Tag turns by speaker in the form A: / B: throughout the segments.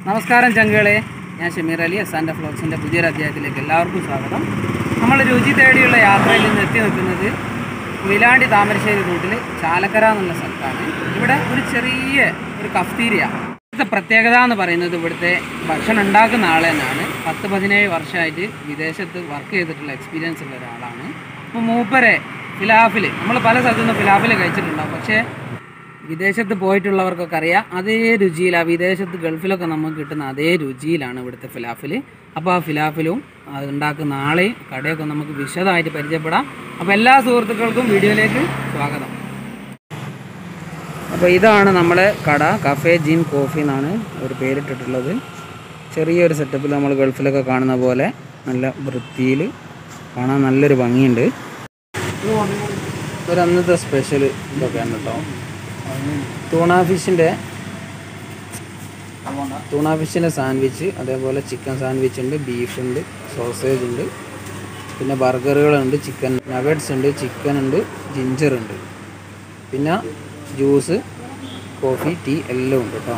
A: നമസ്കാരം ചങ്കുകളെ ഞാൻ ഷമീർ അലി എസാൻ്റെ ഫ്ലോക്സിൻ്റെ പുതിയൊരു അധ്യായത്തിലേക്ക് എല്ലാവർക്കും സ്വാഗതം നമ്മൾ രുചി തേടിയുള്ള യാത്രയിൽ നിന്ന് എത്തി നിൽക്കുന്നത് വിലാണ്ടി താമരശ്ശേരി റൂട്ടിൽ ചാലക്കര എന്നുള്ള സ്ഥലത്താണ് ഇവിടെ ഒരു ചെറിയ ഒരു കഫ്തീരിയ ഇവിടുത്തെ പ്രത്യേകത എന്ന് പറയുന്നത് ഇവിടുത്തെ ഭക്ഷണം ഉണ്ടാക്കുന്ന ആൾ തന്നെയാണ് പത്ത് പതിനേഴ് വർഷമായിട്ട് വിദേശത്ത് വർക്ക് ചെയ്തിട്ടുള്ള എക്സ്പീരിയൻസ് ഉള്ള ഒരാളാണ് അപ്പോൾ മൂപ്പരെ ഫിലാഫിൽ നമ്മൾ പല സ്ഥലത്തു നിന്ന് ഫിലാഫിൽ കഴിച്ചിട്ടുണ്ടാവും പക്ഷേ വിദേശത്ത് പോയിട്ടുള്ളവർക്കൊക്കെ അറിയാം അതേ രുചിയിൽ ആ വിദേശത്ത് ഗൾഫിലൊക്കെ നമുക്ക് കിട്ടുന്ന അതേ രുചിയിലാണ് ഇവിടുത്തെ ഫിലാഫിൽ അപ്പോൾ ആ ഫിലാഫിലും അത് ഉണ്ടാക്കുന്ന ആളെയും കടയൊക്കെ നമുക്ക് വിശദമായിട്ട് പരിചയപ്പെടാം അപ്പോൾ എല്ലാ സുഹൃത്തുക്കൾക്കും വീഡിയോയിലേക്ക് സ്വാഗതം അപ്പോൾ ഇതാണ് നമ്മളെ കട കഫേ ജിൻ കോഫി എന്നാണ് ഒരു പേരിട്ടിട്ടുള്ളത് ചെറിയൊരു സെറ്റപ്പിൽ നമ്മൾ ഗൾഫിലൊക്കെ കാണുന്ന പോലെ നല്ല വൃത്തിയിൽ കാണാൻ നല്ലൊരു ഭംഗിയുണ്ട് ഒരു അന്നത്തെ സ്പെഷ്യൽ ഇതൊക്കെയാണ് കേട്ടോ തൂണ ഫിഷിൻ്റെ തൂണ ഫിഷിൻ്റെ സാൻഡ്വിച്ച് അതേപോലെ ചിക്കൻ സാൻഡ്വിച്ച് ഉണ്ട് ബീഫ് ഉണ്ട് സോസേജ് ഉണ്ട് പിന്നെ ബർഗറുകളുണ്ട് ചിക്കൻ നഗറ്റ്സ് ഉണ്ട് ചിക്കൻ ഉണ്ട് ജിഞ്ചർ ഉണ്ട് പിന്നെ ജ്യൂസ് കോഫി ടീ എല്ലാം ഉണ്ട് കേട്ടോ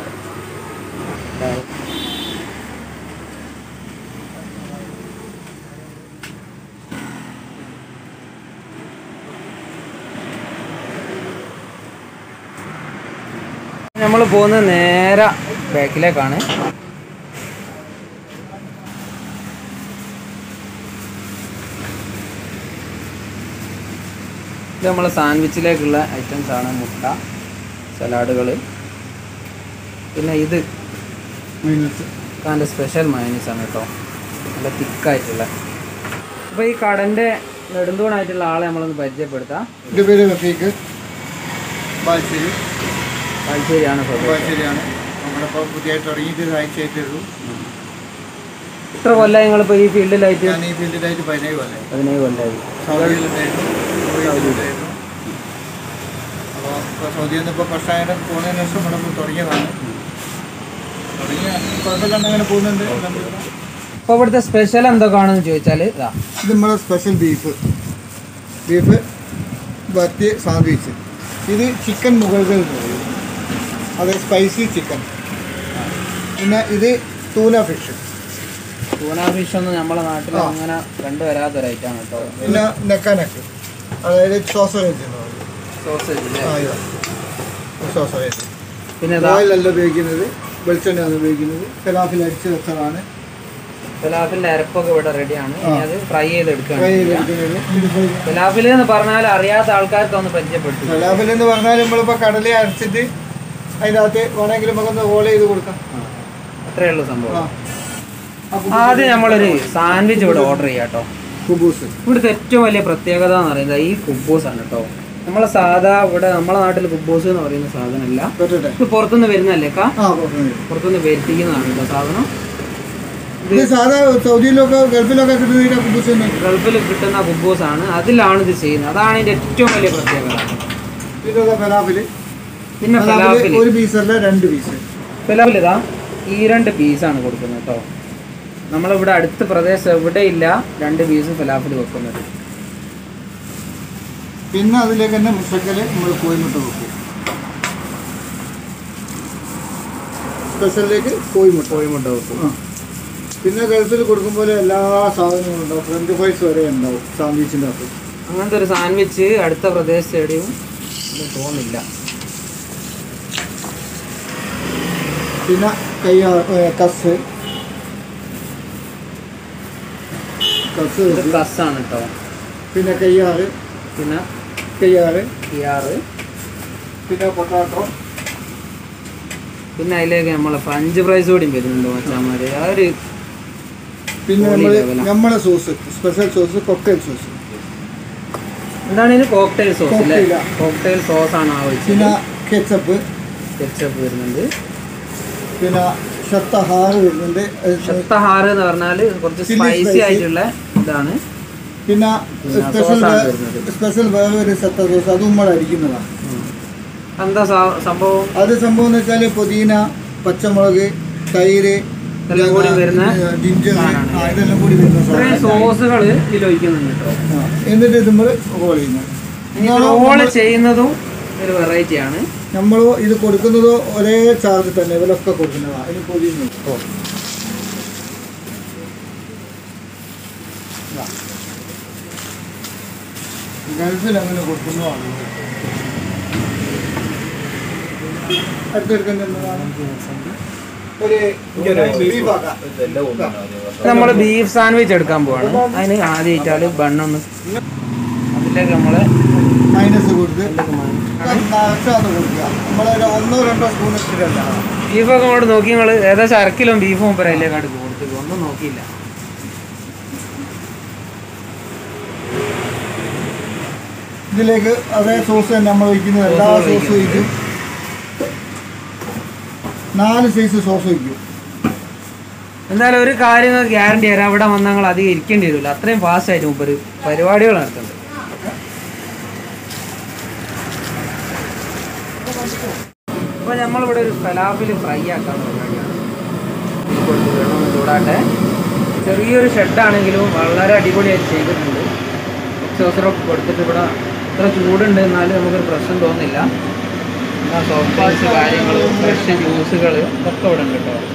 A: നമ്മൾ പോകുന്നത് നേരെ ബാക്കിലേക്കാണ് ഇത് നമ്മളെ സാൻഡ്വിച്ചിലേക്കുള്ള ഐറ്റംസ് ആണ് മുട്ട സലാഡുകൾ പിന്നെ ഇത് കാൻ്റെ സ്പെഷ്യൽ മയനീസ് ആണ് കേട്ടോ നല്ല തിക്കായിട്ടുള്ള അപ്പോൾ ഈ കടൻ്റെ നെടുന്തൂണായിട്ടുള്ള ആളെ നമ്മളൊന്ന് പരിചയപ്പെടുത്താം
B: എൻ്റെ പേര് റഫീഖ് ബാൽശ്ശേരി
A: താല്പര്യമാണ് സ്വദേശം
B: ബാൽശ്ശേരിയാണ് നമ്മളിപ്പോൾ പുതിയതായിട്ട് തുടങ്ങിയിട്ട് ഒരാഴ്ചയായിട്ടേ ഉള്ളൂ
A: എത്ര കൊല്ലം നിങ്ങളിപ്പോൾ ഈ ഫീൽഡിലായിട്ട്
B: ഞാൻ ഈ ഫീൽഡിലായിട്ട് പതിനേഴ് കൊല്ലം
A: പതിനേഴ് കൊല്ലമായി
B: സൗദിയിലുണ്ടായിരുന്നു കുവൈറ്റിലുണ്ടായിരുന്നു അപ്പോൾ ഇപ്പോൾ സൗദിയിൽ നിന്ന് ഇപ്പോൾ കർഷകനെ പോകുന്നതിന് ശേഷം ഇവിടെ ഇപ്പോൾ തുടങ്ങിയതാണ് തുടങ്ങിയ കുഴപ്പമില്ലാണ്ട് അങ്ങനെ പോകുന്നുണ്ട്
A: അപ്പോൾ ഇവിടുത്തെ സ്പെഷ്യൽ എന്തൊക്കെയാണെന്ന് ചോദിച്ചാൽ ഇതാ
B: ഇത് നമ്മളെ special beef beef patty sandwich ഇത് ചിക്കൻ മുഗൾകൾ എന്ന് പറയും അത് സ്പൈസി ചിക്കൻ പിന്നെ ഇത് തൂന ഫിഷ്
A: ടൂണ ഫിഷ് ഒന്നും നമ്മളെ നാട്ടിൽ
B: ആ.
A: അങ്ങനെ കണ്ടുവരാത്തൊരു ഐറ്റാണ് കേട്ടോ
B: പിന്നെ നെക്കാനക്ക് അതായത് സോസറേജ് എന്ന് പറയും
A: സോസേജ്
B: ആ ഇതാ സോസറേജ്
A: പിന്നെ ഇതാ
B: ഓയിലല്ല ഉപയോഗിക്കുന്നത് വെളിച്ചെണ്ണയാണ് ഉപയോഗിക്കുന്നത് ഫിലാഫിൽ അടിച്ച് വെച്ചതാണ്
A: ഫിലാഫിൻ്റെ അരപ്പൊക്കെ ഇവിടെ റെഡിയാണ് ഇനി അത് ഫ്രൈ ചെയ്തെടുക്കുകയാണ്
B: ഫ്രൈ
A: ചെയ്യുക.
B: ചെയ്തെടുക്കുന്നത് ഇതിപ്പോൾ
A: ഫിലാഫിൽ എന്ന് പറഞ്ഞാൽ അറിയാത്ത ആൾക്കാർക്ക് ഒന്ന് പരിചയപ്പെട്ടു
B: ഫിലാഫിൽ എന്ന് പറഞ്ഞാൽ നമ്മളിപ്പോൾ കടല അരച്ചിട്ട് അതിനകത്ത് വേണമെങ്കിൽ നമുക്കൊന്ന് റോൾ ചെയ്ത് കൊടുക്കാം
A: അത്രേ ഉള്ളൂ
B: ആ
A: സംഭവം
B: അപ്പോൾ
A: ആദ്യം നമ്മളൊരു സാൻഡ്വിച്ച് ഇവിടെ ഓർഡർ ചെയ്യാം കേട്ടോ
B: കുബൂസ്
A: ഇവിടുത്തെ ഏറ്റവും വലിയ പ്രത്യേകത എന്ന് പറയുന്നത് ഈ കുബൂസ് ആണ് കേട്ടോ നമ്മളെ സാധാ ഇവിടെ നമ്മളെ നാട്ടിൽ കുബൂസ് എന്ന് പറയുന്ന സാധനമല്ല
B: പറ്റട്ടെ
A: ഇത് പുറത്തുനിന്ന് വരുന്നല്ലേ കാ
B: ആ പറഞ്ഞത്
A: പുറത്തുനിന്ന് വരുത്തിക്കുന്നതാണ് കേട്ടോ സാധനം
B: ഇത് സാധാ സൗദിയിലൊക്കെ ഗൾഫിലൊക്കെ കിട്ടുന്ന കുബൂസ് തന്നെ
A: ഗൾഫിൽ കിട്ടുന്ന കുബൂസ് ആണ് അതിലാണ് ഇത് ചെയ്യുന്നത് അതാണ് ഇതിന്റെ ഏറ്റവും വലിയ പ്രത്യേകത
B: ഇതൊക്കെ ഫലാഫിൽ
A: പിന്നെ
B: ഫലാഫിൽ
A: ഫലാഫിൽ
B: ഒരു പീസല്ല രണ്ട് പീസ്
A: ഫലാഫിൽ ഇതാ ഈ രണ്ട് പീസാണ് കൊടുക്കുന്നത് കേട്ടോ നമ്മളിവിടെ അടുത്ത പ്രദേശം എവിടെയില്ല രണ്ട് പീസ് ഫലാഫിൽ വെക്കുന്നത്
B: പിന്നെ അതിലേക്ക് തന്നെ മുട്ടക്കല് നമ്മൾ കോഴിമുട്ട വെക്കും സ്പെഷ്യലിലേക്ക് കോഴിമുട്ട
A: കോഴിമുട്ട വെക്കും
B: ആ. പിന്നെ ഗൾഫിൽ കൊടുക്കുമ്പോൾ എല്ലാ സാധനങ്ങളും ഉണ്ടാവും ഫ്രഞ്ച് ഫ്രൈസ് വരെ ഉണ്ടാവും സാൻഡ്വിച്ചിൻ്റെ അകത്ത്
A: അങ്ങനത്തെ ഒരു സാൻഡ്വിച്ച് അടുത്ത പ്രദേശത്ത് എവിടെയും ഇത് തോന്നില്ല
B: പിന്നെ കയ്യാ ഏ, കസ് കസ്
A: ഇത്
B: വെക്കും.
A: കസ്സാണ് കേട്ടോ
B: പിന്നെ കയ്യാറ്
A: പിന്നെ
B: കയ്യാറ്
A: കിയാറ്
B: പിന്നെ പൊട്ടാറ്റോ
A: പിന്നെ അതിലേക്ക് നമ്മളെ ഫ്രഞ്ച് ഫ്രൈസ് കൂടി വരുന്നുണ്ട് മച്ചാമാര് ആ ഒരു
B: പിന്നെ
A: Holy
B: നമ്മൾ
A: level ആ.
B: നമ്മുടെ sauce special sauce cocktail sauce
A: എന്താണ് ഇതിന് കോക്ടെയിൽ സോസ് അല്ലേ
B: Cocktail ആ.
A: കോക്ടെയിൽ സോസ് ആണ് ആ
B: പിന്നെ
A: ഒഴിച്ചത്
B: കെച്ചപ്പ്
A: കെച്ചപ്പ് വരുന്നുണ്ട്
B: പിന്നെ ഷത്തഹാറ് വരുന്നുണ്ട് അത്
A: ഷത്തഹാർ എന്ന് പറഞ്ഞാൽ കുറച്ച്
B: Chilli
A: സ്പൈസി
B: spicy.
A: ആയിട്ടുള്ള ഇതാണ്
B: പിന്നെ
A: പിന്നെ
B: സ്പെഷ്യൽ
A: sauce ആണ് വരുന്നത്.
B: സ്പെഷ്യൽ വേറെ ഒരു സത്ത സോസ് അതും നമ്മൾ അടിക്കുന്നതാണ്
A: ഉം. എന്താ സാ- സംഭവം
B: അത് സംഭവം എന്ന് വെച്ചാൽ പുതിന പച്ചമുളക് തൈര്
A: ഇതെല്ലാം കൂടി വരുന്ന
B: ജിഞ്ചർ
A: സാധനമാണ്.
B: ഇതെല്ലാം കൂടി വരുന്ന
A: ഇത്രയും
B: സാധനം
A: സോസുകൾ ഇതിൽ ഒഴിക്കുന്നുണ്ട് കേട്ടോ
B: ആ, എന്നിട്ട് ഇത് നമ്മൾ റോൾ ചെയ്യുന്നത്
A: റോള് ചെയ്യുന്നതും ഒരു വെറൈറ്റി ആണ്
B: നമ്മൾ ഇത് കൊടുക്കുന്നത് ഒരേ ചാർജ് തന്നെ ഇവരൊക്കെ കൊടുക്കുന്നതാണ് അതിന് പൊതിയുന്നു ഗൾഫിൽ അങ്ങനെ കൊടുക്കുന്നതാണ് അടുത്തെടുക്കുന്നതാണ് ഒരു ബീഫാക്കാം
A: നമ്മൾ ബീഫ് സാൻഡ്വിച്ച് എടുക്കാൻ പോവാണ് അതിന് ആദ്യമായിട്ടാല് ബണ്ണൊന്ന് അതിലേക്ക് നമ്മള്
B: മൈനസ് കൊടുത്ത് നിറച്ചാന്ന് കൊടുക്കുക നമ്മളൊരു ഒന്നോ രണ്ടോ സ്പൂൺ ഇട്ടിട്ടല്ല
A: ബീഫൊക്കെ അങ്ങോട്ട് നോക്കി നിങ്ങൾ ഏകദേശം അര കിലോ ബീഫ് മുമ്പ് അതിലേക്ക് അടുത്ത് കൊടുത്തു ഒന്നും നോക്കിയില്ല
B: ഇതിലേക്ക് അതേ സോസ് തന്നെ നമ്മൾ ഒഴിക്കുന്നത് എല്ലാ
A: സോസ്
B: സോസും ഒഴിക്കും നാല് സൈസ് സോസ് ഒഴിക്കും
A: എന്തായാലും ഒരു കാര്യം ഗ്യാരണ്ടി തരാം അവിടെ വന്നാൽ ഞങ്ങൾ അധികം ഇരിക്കേണ്ടി വരില്ല അത്രയും ഫാസ്റ്റ് ആയിട്ട് മുമ്പ് ഒരു പരിപാടികൾ നടത്തുന്നുണ്ട് അപ്പോൾ നമ്മളിവിടെ ഒരു ഫലാഫിൽ ഫ്രൈ ആക്കാൻ പരിപാടിയാണ് തീ കൊടുത്ത് വേണമെന്ന് ചൂടാട്ടെ ചെറിയൊരു ഷെഡാണെങ്കിലും വളരെ അടിപൊളിയായിട്ട് ചെയ്തിട്ടുണ്ട് എക്സോസറൊക്കെ കൊടുത്തിട്ട് ഇവിടെ ഇത്ര ചൂടുണ്ട് എന്നാലും നമുക്കൊരു പ്രശ്നം തോന്നില്ല സോഫ്റ്റ് ഡ്രിങ്ക്സ് കാര്യങ്ങൾ ഫ്രഷ് ജ്യൂസുകൾ ഒക്കെ ഇവിടെ ഉണ്ട് കേട്ടോ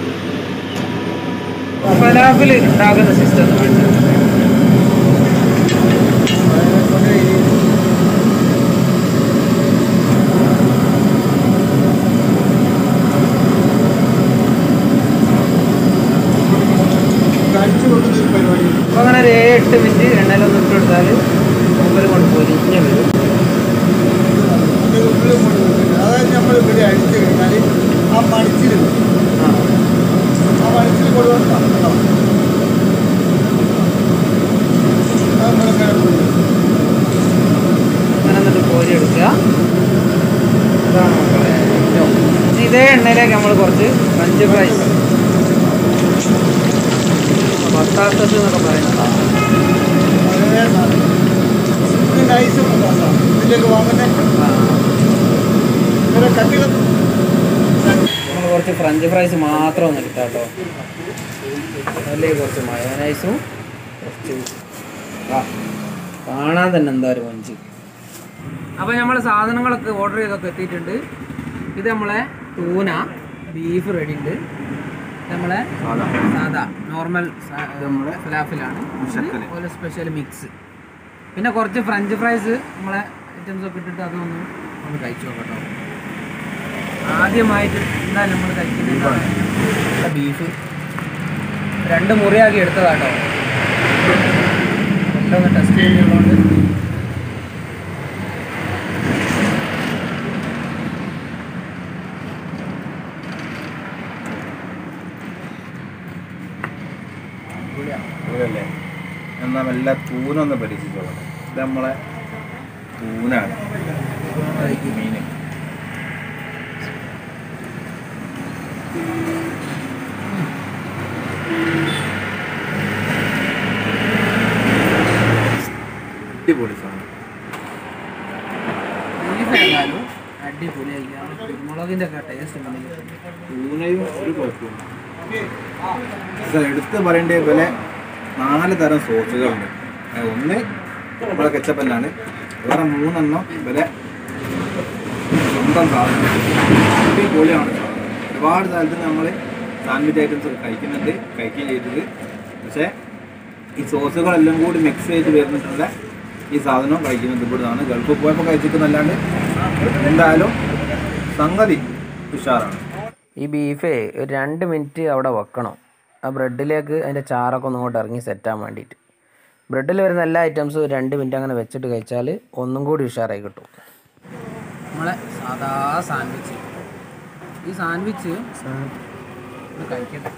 A: ഫലാഫിൽ ഉണ്ടാക്കുന്ന സിസ്റ്റം എന്ന് കാണിച്ചത്
B: കഴിച്ചു കൊടുക്കുന്ന ഒരു പരിപാടി
A: അപ്പോൾ അങ്ങനെ ഒരു ഏഴ് എട്ട് മിനിറ്റ് എണ്ണയിലൊന്ന് ഇട്ട് കൊടുത്താൽ മുമ്പിൽ കൊണ്ട് പൊരിഞ്ഞ് വരും
B: ഇത് ഉള്ളിൽ കൊണ്ട് വെക്കുന്നത് അതായത് നമ്മൾ ഇവിടെ അടിച്ചു കഴിഞ്ഞാൽ ആ മടിച്ചിൽ
A: ആ
B: ആ മടിച്ചിൽ കൊടുക്കണം കേട്ടോ അത് നമ്മളിങ്ങനെ കൊടുക്കും.
A: അങ്ങനെ എന്നിട്ട് കോരി എടുക്കുക അതാണ് മക്കളെ ഏറ്റവും ഇനി ഇതേ എണ്ണയിലേക്ക് നമ്മൾ കുറച്ച് ഫ്രഞ്ച് ഫ്രൈസ് പത്താസസ് എന്നൊക്കെ പറയുന്നതാണ്
B: വളരെ നല്ലത്. ഇത് നൈസ് മസാല. ഇതിലേക്ക് വാങ്ങുന്ന ഇങ്ങനെ കട്ടികൾ
A: നമ്മൾ കുറച്ച് ഫ്രഞ്ച് ഫ്രൈസ് മാത്രം ഒന്ന് എടുക്കാം കേട്ടോ അതിലേക്ക് കുറച്ച് മയോനൈസും കുറച്ച് ആ, കാണാൻ തന്നെ എന്താ ഒരു മഞ്ച് അപ്പോൾ നമ്മൾ സാധനങ്ങളൊക്കെ ഓർഡർ ചെയ്തൊക്കെ എത്തിയിട്ടുണ്ട് ഇത് നമ്മളെ തൂന ബീഫ് റെഡി ഉണ്ട് ഇത് നമ്മളെ സാധാ നോർമൽ നമ്മളെ ഫലാഫിലാണ് ഒരു സ്പെഷ്യൽ മിക്സ് പിന്നെ കുറച്ച് ഫ്രഞ്ച് ഫ്രൈസ് നമ്മളെ ഐറ്റംസ് ഒക്കെ ഇട്ടിട്ട് അതൊന്ന് ഒന്ന് കഴിച്ചു നോക്കട്ടോ ആദ്യമായിട്ട് എന്തായാലും നമ്മൾ കഴിക്കുന്നത് ബീഫ് രണ്ട് മുറിയാക്കി എടുത്തതാട്ടോ എല്ലാം ഒന്ന് ടെസ്റ്റ് ചെയ്യുന്നതുകൊണ്ട്
C: ഇതല്ലേ എന്നാൽ മെല്ലെ തൂനൊന്ന് പരീക്ഷിച്ചോളാം ഇത് നമ്മളെ തൂനാണ് മീന് അടിപൊളി സാധനം
A: ബീഫ് ഏതായാലും അടിപൊളിയായിരിക്കും കുരുമുളകിൻ്റെ ഒക്കെ ടേസ്റ്റ് ഉണ്ടെങ്കിൽ
C: തൂനയും ഒരു കുഴപ്പമില്ല ഇത് എടുത്ത് പറയേണ്ട പോലെ നാല് തരം സോസുകളുണ്ട് അത് ഒന്ന് നമ്മളെ കെച്ചപ്പല്ലാണ് വേറെ മൂന്നെണ്ണം ഇവരെ സ്വന്തം സാധനം അടിപൊളിയാണ് സാധനം ഒരുപാട് സ്ഥലത്ത് നമ്മൾ സാൻഡ്വിച്ച് ഐറ്റംസ് ഒക്കെ കഴിക്കുന്നുണ്ട് കഴിക്കുകയും ചെയ്തത് പക്ഷേ ഈ സോസുകളെല്ലാം കൂടി മിക്സ് ചെയ്ത് വരുന്നിട്ടുള്ള ഈ സാധനം കഴിക്കുന്നത് ഇവിടുന്നാണ് ഗൾഫിൽ പോയപ്പോൾ കഴിച്ചിട്ടുന്നല്ലാണ്ട് എന്തായാലും സംഗതി ഉഷാറാണ്
A: ഈ ബീഫേ ഒരു രണ്ട് മിനിറ്റ് അവിടെ വെക്കണം ആ ബ്രെഡിലേക്ക് അതിൻ്റെ ചാറൊക്കെ ഒന്ന് ഇങ്ങോട്ട് ഇറങ്ങി സെറ്റാൻ വേണ്ടിയിട്ട് ബ്രെഡിൽ വരുന്ന എല്ലാ ഐറ്റംസും ഒരു രണ്ട് മിനിറ്റ് അങ്ങനെ വെച്ചിട്ട് കഴിച്ചാൽ ഒന്നും കൂടി ഉഷാറായി കിട്ടും നമ്മളെ സാധാ സാൻഡ്വിച്ച് ഈ സാൻഡ്വിച്ച് കഴിക്കട്ടെ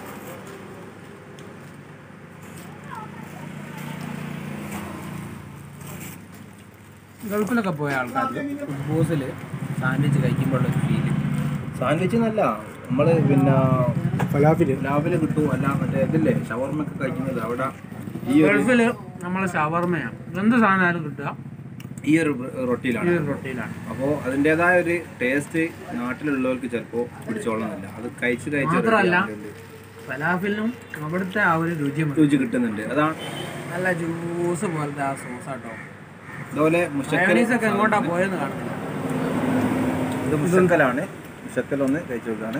A: ഗൾഫിലൊക്കെ പോയ ആൾക്കാർക്ക് ഫുഡ്ബോസിൽ സാൻഡ്വിച്ച് കഴിക്കുമ്പോഴുള്ള ഒരു ഫീല്
C: സാൻഡ്വിച്ച് എന്നല്ല നമ്മള് പിന്നെ ഫലാഫില് ഫലാഫില് കിട്ടും അല്ല മറ്റേ ഇതില്ലേ ഷവർമൊക്കെ കഴിക്കുന്നത് അവിടെ ഈ ഒരു
A: ഗൾഫിൽ നമ്മളെ ഷവർമയാണ് എന്ത് സാധനമായാലും കിട്ടുക
C: ഈ ഒരു
A: ഈ
C: റൊട്ടിയിലാണ്
A: ഒരു റൊട്ടിയിലാണ്
C: അപ്പോൾ അതിൻ്റെതായ ഒരു ടേസ്റ്റ് നാട്ടിലുള്ളവർക്ക് ചിലപ്പോൾ പിടിച്ചോളുന്നില്ല അത് കഴിച്ച് കഴിച്ച്
A: മാത്രമല്ല
C: ready ആവുന്നുണ്ട്.
A: ഫലാഫിലും അവിടുത്തെ ആ ഒരു രുചി മതി.
C: രുചി കിട്ടുന്നുണ്ട് അതാണ്
A: നല്ല ജ്യൂസ് പോലത്തെ ആ സോസ് കേട്ടോ
C: അതുപോലെ മുഷക്കൽ
A: മയോണീസ് ഒക്കെ എങ്ങോട്ടാ പോയെന്ന് കാണുന്നില്ല
C: ഇത് മുഷക്കലാണ് മുഷക്കൽ ഒന്ന് കഴിച്ചു നോക്കാണ്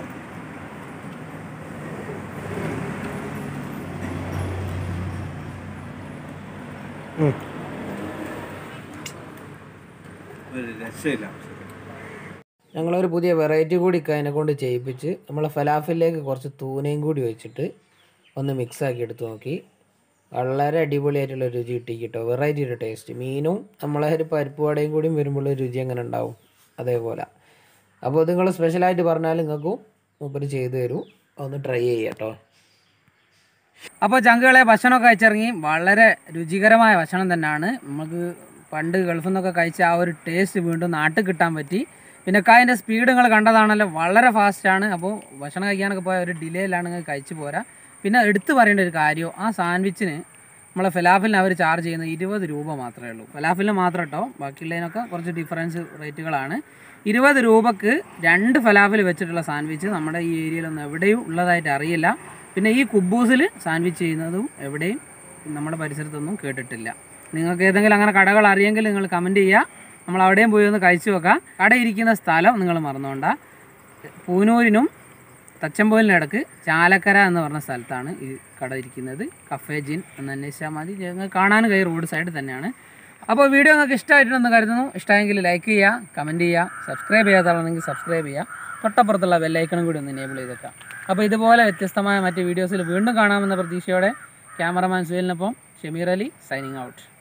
C: ഒരു രക്ഷയില്ല
A: ഞങ്ങളൊരു പുതിയ വെറൈറ്റി കൂടി അതിനെ കൊണ്ട് ചെയ്യിപ്പിച്ച് നമ്മളെ ഫലാഫിലേക്ക് കുറച്ച് തൂനയും കൂടി വെച്ചിട്ട് ഒന്ന് മിക്സ് ആക്കി എടുത്ത് നോക്കി വളരെ അടിപൊളിയായിട്ടുള്ള രുചി കിട്ടി കേട്ടോ വെറൈറ്റിയുടെ ടേസ്റ്റ് മീനും നമ്മളെ ഒരു പരിപ്പ് വടയും കൂടിയും വരുമ്പോൾ രുചി എങ്ങനെ ഉണ്ടാവും അതേപോലെ അപ്പോൾ ഇത് നിങ്ങൾ സ്പെഷ്യലായിട്ട് പറഞ്ഞാൽ നിങ്ങൾക്കും മൂപ്പര് ചെയ്തു തരും ഒന്ന് ട്രൈ ചെയ്യാം കേട്ടോ അപ്പോൾ ചങ്കുകളെ ഭക്ഷണമൊക്കെ കഴിച്ചിറങ്ങി വളരെ രുചികരമായ ഭക്ഷണം തന്നെയാണ് നമുക്ക് പണ്ട് ഗൾഫിൽ നിന്നൊക്കെ കഴിച്ച ആ ഒരു ടേസ്റ്റ് വീണ്ടും നാട്ടിൽ കിട്ടാൻ പറ്റി പിന്നെ അതിൻ്റെ സ്പീഡ് നിങ്ങൾ കണ്ടതാണല്ലോ വളരെ ഫാസ്റ്റാണ് അപ്പോൾ ഭക്ഷണം കഴിക്കാനൊക്കെ പോയ ഒരു ഡിലേയിലാണ് നിങ്ങൾ കഴിച്ചു പോരാ പിന്നെ എടുത്തു പറയേണ്ട ഒരു കാര്യം ആ സാൻഡ്വിച്ചിന് നമ്മളെ ഫലാഫിലിന് അവർ ചാർജ് ചെയ്യുന്നത് ഇരുപത് രൂപ മാത്രമേ ഉള്ളൂ ഫലാഫിലിന് മാത്രം കേട്ടോ ബാക്കിയുള്ളതിനൊക്കെ കുറച്ച് ഡിഫറൻസ് റേറ്റുകളാണ് ഇരുപത് രൂപക്ക് രണ്ട് ഫലാഫിൽ വെച്ചിട്ടുള്ള സാൻഡ്വിച്ച് നമ്മുടെ ഈ ഏരിയയിലൊന്നും എവിടെയും ഉള്ളതായിട്ട് അറിയില്ല പിന്നെ ഈ കുബൂസിൽ സാൻഡ്വിച്ച് ചെയ്യുന്നതും എവിടെയും നമ്മുടെ പരിസരത്തൊന്നും കേട്ടിട്ടില്ല നിങ്ങൾക്ക് ഏതെങ്കിലും അങ്ങനെ കടകൾ അറിയെങ്കിൽ നിങ്ങൾ കമൻറ്റ് ചെയ്യുക നമ്മൾ അവിടെയും പോയി ഒന്ന് കഴിച്ചു നോക്കാം കട ഇരിക്കുന്ന സ്ഥലം നിങ്ങൾ മറന്നുകൊണ്ട പൂനൂരിനും തച്ചമ്പോലിൻ്റെ ഇടക്ക് ചാലക്കര എന്ന് പറഞ്ഞ സ്ഥലത്താണ് ഈ കട ഇരിക്കുന്നത് കഫേ ജിൻ എന്ന് അന്വേഷിച്ചാൽ മതി ഞങ്ങൾ കാണാനും കൈ റോഡ് സൈഡ് തന്നെയാണ് അപ്പോൾ വീഡിയോ നിങ്ങൾക്ക് ഇഷ്ടമായിട്ടുണ്ടെന്ന് കരുതുന്നു ഇഷ്ടമെങ്കിൽ ലൈക്ക് ചെയ്യുക കമൻറ്റ് ചെയ്യുക സബ്സ്ക്രൈബ് ചെയ്യാത്തതാണെങ്കിൽ സബ്സ്ക്രൈബ് ചെയ്യുക തൊട്ടപ്പുറത്തുള്ള ബെല്ലൈക്കണും കൂടി ഒന്ന് എനേബിൾ ചെയ്തേക്കാം അപ്പോൾ ഇതുപോലെ വ്യത്യസ്തമായ മറ്റ് വീഡിയോസിൽ വീണ്ടും കാണാമെന്ന പ്രതീക്ഷയോടെ ക്യാമറമാൻ സുഹേലിനൊപ്പം ഷമീർ അലി സൈനിങ് ഔട്ട്